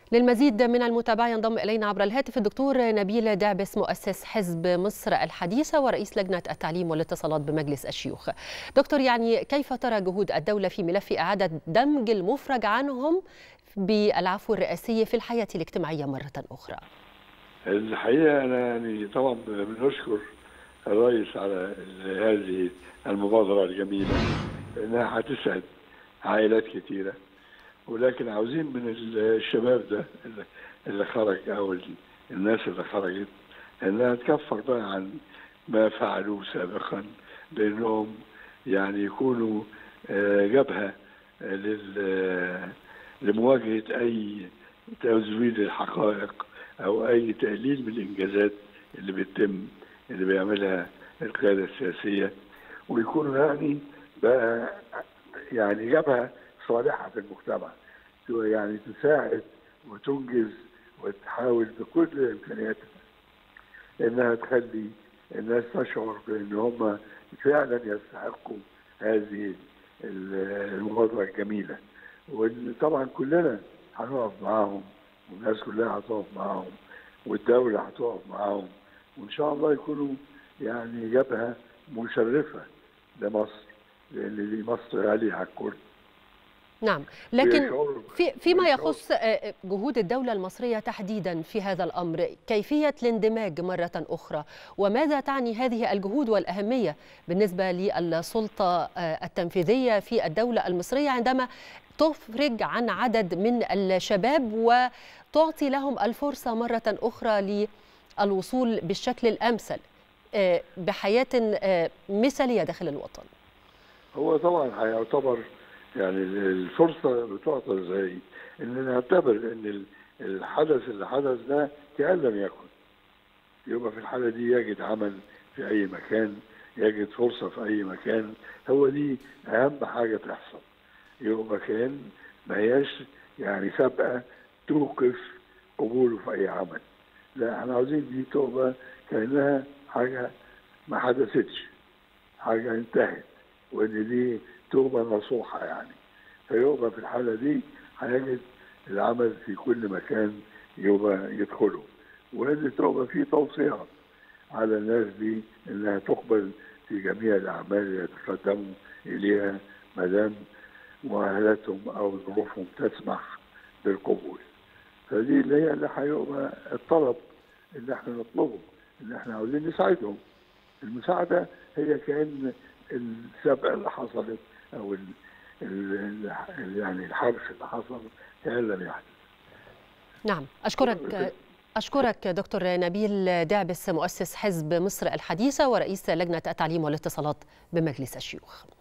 للمزيد من المتابعة ينضم إلينا عبر الهاتف الدكتور نبيل دعبس مؤسس حزب مصر الحديثة ورئيس لجنة التعليم والاتصالات بمجلس الشيوخ دكتور يعني كيف ترى جهود الدولة في ملف إعادة دمج المفرج عنهم بالعفو الرئاسي في الحياة الاجتماعية مرة أخرى الحقيقة أنا يعني طبعا بنشكر الرئيس على هذه المبادرة الجميلة لأنها هتسعد عائلات كثيرة ولكن عاوزين من الشباب ده اللي خرج او الناس اللي خرجت انها تكفر بقى عن ما فعلوه سابقا بانهم يعني يكونوا جبهه لمواجهه اي تزويد الحقائق او اي تقليل من الانجازات اللي بتتم اللي بيعملها القياده السياسيه ويكونوا يعني بقى يعني جبهه صالحه في المجتمع يعني تساعد وتنجز وتحاول بكل امكانياتها انها تخلي الناس تشعر بان هم فعلا يستحقوا هذه المبادره الجميله وطبعا كلنا هنقف معاهم والناس كلها هتقف معاهم والدوله هتقف معاهم وان شاء الله يكونوا يعني جبهه مشرفه لمصر لان دي مصر غاليه على الكل نعم لكن في فيما يخص جهود الدولة المصرية تحديدا في هذا الأمر كيفية الاندماج مرة أخرى وماذا تعني هذه الجهود والأهمية بالنسبة للسلطة التنفيذية في الدولة المصرية عندما تفرج عن عدد من الشباب وتعطي لهم الفرصة مرة أخرى للوصول بالشكل الأمثل بحياة مثالية داخل الوطن هو طبعا هيعتبر يعني الفرصه بتعطى ازاي؟ ان نعتبر ان الحدث اللي حدث ده كان لم يكن. يبقى في الحاله دي يجد عمل في اي مكان، يجد فرصه في اي مكان، هو دي اهم حاجه تحصل. يبقى كان ما هياش يعني سابقه توقف قبوله في اي عمل. لا احنا عاوزين دي تبقى كانها حاجه ما حدثتش. حاجه انتهت وان دي تبقى نصوحة يعني فيبقى في الحالة دي هيجد العمل في كل مكان يبقى يدخله وان تبقى في توصية على الناس دي انها تقبل في جميع الاعمال اللي يتقدموا اليها ما دام مؤهلاتهم او ظروفهم تسمح بالقبول فدي اللي هي اللي هيبقى الطلب اللي احنا نطلبه اللي احنا عاوزين نساعدهم المساعده هي كان السبق اللي حصلت او ال ال ال يعني الحرش اللي حصل كان لم يحدث. نعم اشكرك اشكرك دكتور نبيل دعبس مؤسس حزب مصر الحديثه ورئيس لجنه التعليم والاتصالات بمجلس الشيوخ.